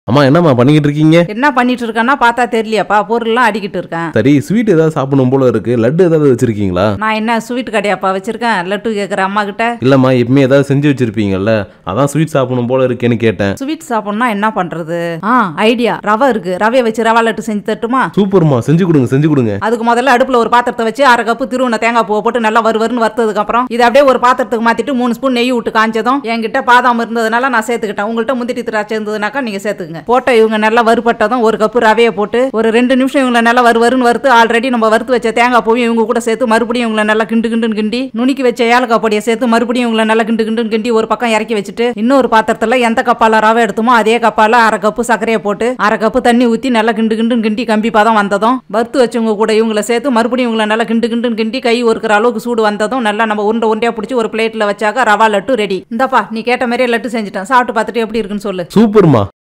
அம்மா என்னம்மா பண்ணிக்கிட்டு இருக்கீங்க என்ன பண்ணிட்டு இருக்கேன்னா பார்த்தா தெரியலையாப்பா பொருள்லாம் அடிக்கிட்டு இருக்கேன் சரி ஸ்வீட் ஏதாவது சாப்பிடணும் போல இருக்கு லட்டு ஏதாவது வச்சிருக்கீங்களா நான் என்ன ஸ்வீட் கடையாப்பா வச்சிருக்கேன் லட்டு கேட்குற அம்மா கிட்ட இல்லம்மா எப்பவுமே ஏதாவது செஞ்சு வச்சிருப்பீங்கல்ல அதான் ஸ்வீட் சாப்பிடணும் போல இருக்கேன்னு கேட்டேன் ஸ்வீட் சாப்பிடணும்னா என்ன பண்றது ஆ ஐடியா ரவை இருக்கு ரவையை வச்சு ரவா லட்டு செஞ்சு தட்டுமா சூப்பர்மா செஞ்சு கொடுங்க செஞ்சு கொடுங்க அதுக்கு முதல்ல அடுப்புல ஒரு பாத்திரத்தை வச்சு அரை கப்பு திருவண்ண தேங்காய் பூவை போட்டு நல்லா வறுவருன்னு வறுத்ததுக்கு அப்புறம் இதை அப்படியே ஒரு பாத்திரத்துக்கு மாத்திட்டு மூணு ஸ்பூன் நெய் விட்டு காஞ்சதும் என்கிட்ட பாதாம் இருந்ததுனால நான் சேர்த்துக்கிட்டேன் உங்கள்கிட்ட முந்திரி திராட்சை இருந்ததுனாக்கா நீங்க சேர்த்துக்குங்க போட்ட இவங்க நல்லா வறுபட்டதும் ஒரு கப்பு ரவையை போட்டு ஒரு ரெண்டு நிமிஷம் இவங்களை நல்லா வறுவருன்னு வறுத்து ஆல்ரெடி நம்ம வறுத்து வச்ச தேங்காய் பூவையும் இவங்க கூட சேர்த்து மறுபடியும் இவங்களை நல்லா கிண்டு கிண்டுன்னு கிண்டி நுணுக்கி வச்ச ஏலக்காய் பொடியை சேர்த்து மறுபடியும் இவங்களை நல்லா கிண்டு கிண்டுன்னு கிண்டி ஒரு பக்கம் இறக்கி வச்சுட்டு இன்னொரு பாத்திரத்துல எந்த கப்பால ரவை எடுத்தோமோ அதே கப்பால அரை கப்பு சர்க்கரையை போட்டு அரை கப்பு தண்ணி ஊத்தி நல்லா கிண்டு கிண்டுன்னு கிண்டி கம்பி பதம் வந்ததும் வறுத்து வச்சவங்க கூட இவங்களை சேர்த்து மறுபடியும் இவங்களை நல்லா கிண்டு கிண்டுன்னு கிண்டி கை ஒருக்கிற அளவுக்கு சூடு வந்ததும் நல்லா நம்ம உருண்டை உருண்டையா பிடிச்சி ஒரு பிளேட்ல வச்சாக்க ரவா லட்டு ரெடி இந்தப்பா நீ கேட்ட மாதிரியே லட்டு செஞ்சுட்டேன் சாப்பிட்டு பார்த்துட்டு எப்படி இருக்குன்னு சொல்லு சூப்பர்மா